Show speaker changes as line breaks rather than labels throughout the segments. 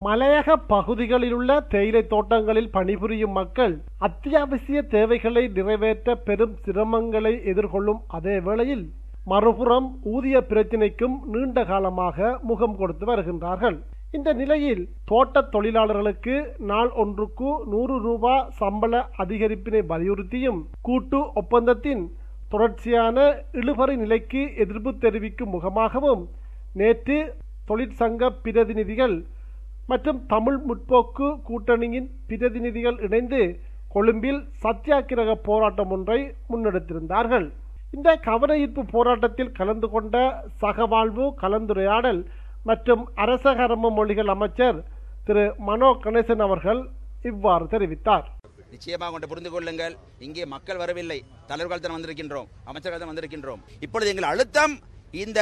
மலையக பகுதிகளில் உள்ள தேயிலை தோட்டங்களில் பணிபுரியும் மக்கள் அத்தியாவசிய தேவைகளை நிறைவேற்ற பெரும் சிரமங்களை எதிர்கொள்ளும் அதே வேளையில் மறுபுறம் ஊதிய பிரச்சினைக்கும் நீண்ட காலமாக முகம் கொடுத்து வருகின்றார்கள் இந்த நிலையில் தோட்ட தொழிலாளர்களுக்கு நாள் ஒன்றுக்கு நூறு ரூபா சம்பள அதிகரிப்பினை வலியுறுத்தியும் கூட்டு ஒப்பந்தத்தின் தொடர்ச்சியான இழுபறி நிலைக்கு எதிர்ப்பு தெரிவிக்கும் முகமாகவும் நேற்று தொழிற்சங்க பிரதிநிதிகள் மற்றும் தமிழ் முற்போக்கு கூட்டணியின் பிரதிநிதிகள் இணைந்து கொழும்பில் சத்தியாகிரக போராட்டம் ஒன்றை முன்னெடுத்திருந்தார்கள் இந்த கவன ஈர்ப்பு போராட்டத்தில் கலந்து கொண்ட சகவாழ்வு கலந்துரையாடல் மற்றும் அரசகரம மொழிகள் அமைச்சர் திரு மனோ கணேசன் அவர்கள் இவ்வாறு தெரிவித்தார்
நிச்சயமாக கொண்டு புரிந்து கொள்ளுங்கள் இங்கே மக்கள் வரவில்லை தலைவர்கள் தான் வந்திருக்கின்றோம் அமைச்சர்கள் தான் வந்திருக்கின்றோம் இப்பொழுது எங்கள் அழுத்தம் இந்த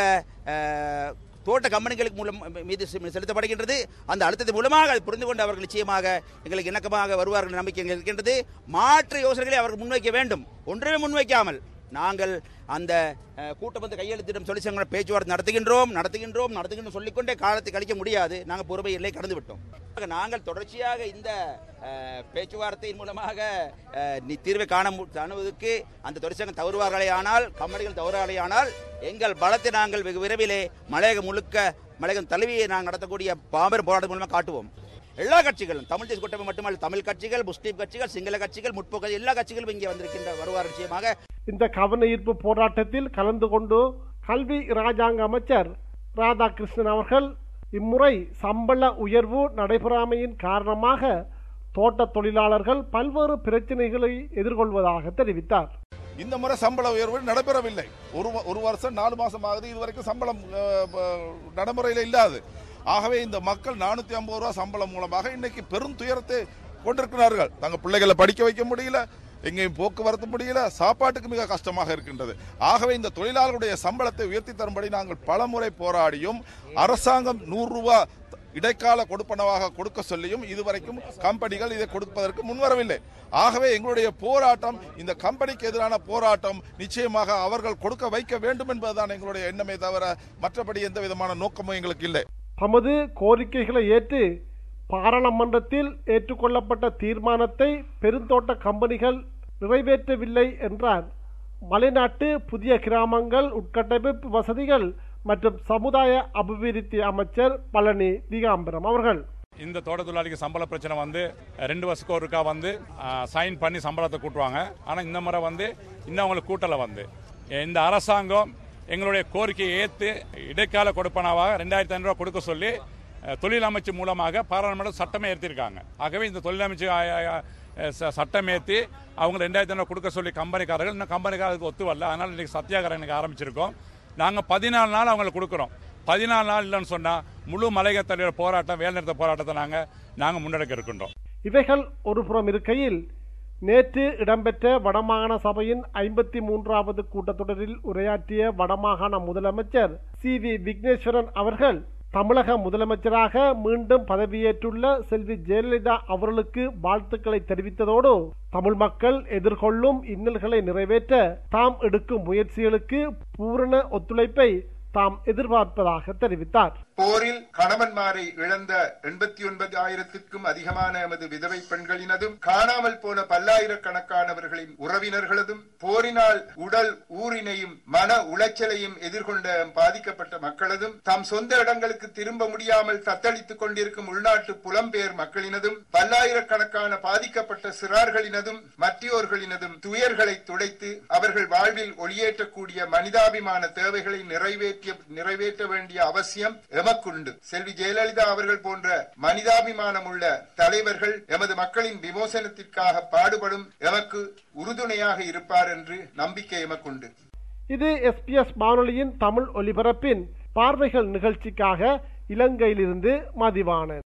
அஹ், தோட்ட கம்பெனிகளுக்கு மூலம் மீது செ- செலுத்தப்படுகின்றது அந்த அழுத்தத்தின் மூலமாக அதை புரிந்து கொண்டு அவர்கள் நிச்சயமாக எங்களுக்கு இணக்கமாக வருவார்கள் என்ற நம்பிக்கை எங்களுக்கு இருக்கின்றது மாற்று யோசனைகளை அவர்கள் முன்வைக்க வேண்டும் ஒன்றுமே முன்வைக்காமல் நாங்கள் அந்த அஹ், கூட்டம் வந்து கையெழுத்திடும் தொழிற்சங்க பேச்சுவார்த்தை நடத்துகின்றோம் நடத்துகின்றோம் நடத்துகின்றோம் சொல்லிக்கொண்டே காலத்தை கழிக்க முடியாது நாங்கள் பொறுமை எல்லை கடந்து விட்டோம் நாங்கள் தொடர்ச்சியாக இந்த அஹ், பேச்சுவார்த்தையின் மூலமாக அஹ், நி- தீர்வை காண மு- காணுவதற்கு அந்த தொழிற்சங்கம் தவறுவார்களே ஆனால் கம்பெனிகள் தவறுவார்களே ஆனால் எங்கள் பலத்தை நாங்கள் வெகு விரைவிலே மலையகம் முழுக்க மலையகம் தழுவியை நாங்கள் நடத்தக்கூடிய பாம்பெரும் போராட்டம் மூலமாக காட்டுவோம் எல்லா கட்சிகளும் தமிழ் தேசிய கூட்டமை மட்டுமல்ல தமிழ் கட்சிகள் முஸ்லீம் கட்சிகள் சிங்கள கட்சிகள் முற்போக்கு எல்லா கட்சிகளும் இங்கே வந்திருக்கின்ற வருவார் நிச்சயமாக
இந்த கவன ஈர்ப்பு போராட்டத்தில் கலந்து கொண்டு கல்வி இராஜாங்க அமைச்சர் ராதாகிருஷ்ணன் அவர்கள் இம்முறை சம்பள உயர்வு நடைபெறாமையின் காரணமாக தோட்ட தொழிலாளர்கள் பல்வேறு பிரச்சனைகளை எதிர்கொள்வதாக தெரிவித்தார்
இந்த முறை சம்பள உயர்வு நடைபெறவில்லை ஒரு வ- ஒரு வருஷம் நாலு மாசம் ஆகுது இதுவரைக்கும் சம்பளம் அஹ், ப- நடைமுறையில் இல்லாது ஆகவே இந்த மக்கள் நானூத்தி ஐம்பது ரூபா சம்பளம் மூலமாக இன்னைக்கு பெரும் துயரத்தை கொண்டிருக்கிறார்கள் தங்க பிள்ளைகளை படிக்க வைக்க முடியல எங்கேயும் போக்குவரத்து முடியல சாப்பாட்டுக்கு மிக கஷ்டமாக இருக்கின்றது ஆகவே இந்த தொழிலாளர்களுடைய சம்பளத்தை உயர்த்தி தரும்படி நாங்கள் பலமுறை போராடியும் அரசாங்கம் நூறு ரூபாய் இடைக்கால கொடுப்பனவாக கொடுக்க சொல்லியும் இதுவரைக்கும் கம்பெனிகள் இதை கொடுப்பதற்கு முன்வரவில்லை ஆகவே எங்களுடைய போராட்டம் இந்த கம்பெனிக்கு எதிரான போராட்டம் நிச்சயமாக அவர்கள் கொடுக்க வைக்க வேண்டும் என்பதுதான் எங்களுடைய எண்ணமே தவிர மற்றபடி எந்த விதமான நோக்கமும் எங்களுக்கு இல்லை
தமது கோரிக்கைகளை ஏற்று பாராளுமன்றத்தில் ஏற்றுக்கொள்ளப்பட்ட தீர்மானத்தை பெருந்தோட்ட கம்பெனிகள் நிறைவேற்றவில்லை என்றார் மலைநாட்டு புதிய கிராமங்கள் உட்கட்டமைப்பு வசதிகள் மற்றும் சமுதாய அபிவிருத்தி அமைச்சர் பழனி திகாம்பரம் அவர்கள்
இந்த தோட்ட தொழிலாளிக்கு சம்பள பிரச்சனை வந்து ரெண்டு வருஷத்துக்கு ஒருக்கா வந்து சைன் பண்ணி சம்பளத்தை கூட்டுவாங்க ஆனால் இந்த முறை வந்து இன்னும் அவங்களுக்கு கூட்டலை வந்து இந்த அரசாங்கம் எங்களுடைய கோரிக்கையை ஏற்று இடைக்கால கொடுப்பனவாக ரெண்டாயிரத்தி ஐநூறுரூவா கொடுக்க சொல்லி அஹ், தொழில் அமைச்சு மூலமாக பாராளுமன்ற சட்டமே ஏற்றிருக்காங்க ஆகவே இந்த தொழில் அமைச்சு அஹ், அஹ், அஹ், ச- சட்டம் ஏற்றி அவங்க ரெண்டாயிரத்தி ஐநூறு கொடுக்க சொல்லி கம்பெனிக்காரர்கள் இன்னும் கம்பெனிக்காரருக்கு ஒத்து வரல அதனால் இன்னைக்கு சத்தியாகிரகம் இன்னைக்கு ஆரம்பிச்சிருக்கோம் நாங்கள் பதினாலு நாள் அவங்களுக்கு கொடுக்குறோம் பதினாலு நாள் இல்லைன்னு சொன்னால் முழு மலையக தலைவர் போராட்டம் வேலைநிறுத்த போராட்டத்தை நாங்கள் நாங்கள் முன்னெடுக்க இருக்கின்றோம்
இவைகள் ஒருபுறம் இருக்கையில் நேற்று இடம்பெற்ற வடமாகாண சபையின் ஐம்பத்தி மூன்றாவது கூட்டத்தொடரில் உரையாற்றிய வடமாகாண முதலமைச்சர் சி வி விக்னேஸ்வரன் அவர்கள் தமிழக முதலமைச்சராக மீண்டும் பதவியேற்றுள்ள செல்வி ஜெயலலிதா அவர்களுக்கு வாழ்த்துக்களை தெரிவித்ததோடு தமிழ் மக்கள் எதிர்கொள்ளும் இன்னல்களை நிறைவேற்ற தாம் எடுக்கும் முயற்சிகளுக்கு பூரண ஒத்துழைப்பை தாம் எதிர்பார்ப்பதாக தெரிவித்தார்
போரில் கணவன்மாரை இழந்த எண்பத்தி ஒன்பது ஆயிரத்திற்கும் அதிகமான எமது விதவை பெண்களினதும் காணாமல் போன பல்லாயிரக்கணக்கானவர்களின் உறவினர்களதும் போரினால் உடல் ஊரினையும் மன உளைச்சலையும் எதிர்கொண்ட பாதிக்கப்பட்ட மக்களதும் தாம் சொந்த இடங்களுக்கு திரும்ப முடியாமல் தத்தளித்துக் கொண்டிருக்கும் உள்நாட்டு புலம்பெயர் மக்களினதும் பல்லாயிரக்கணக்கான பாதிக்கப்பட்ட சிறார்களினதும் மற்றியோர்களினதும் துயர்களை துடைத்து அவர்கள் வாழ்வில் ஒளியேற்றக்கூடிய மனிதாபிமான தேவைகளை நிறைவேற்றிய நிறைவேற்ற வேண்டிய அவசியம் எமக்குண்டு செல்வி ஜெயலலிதா அவர்கள் போன்ற மனிதாபிமானம் உள்ள தலைவர்கள் எமது மக்களின் விமோசனத்திற்காக பாடுபடும் எமக்கு உறுதுணையாக இருப்பார் என்று நம்பிக்கை எமக்குண்டு
இது எஸ்பிஎஸ் வானொலியின் தமிழ் ஒலிபரப்பின் பார்வைகள் நிகழ்ச்சிக்காக இலங்கையிலிருந்து மதிவானன்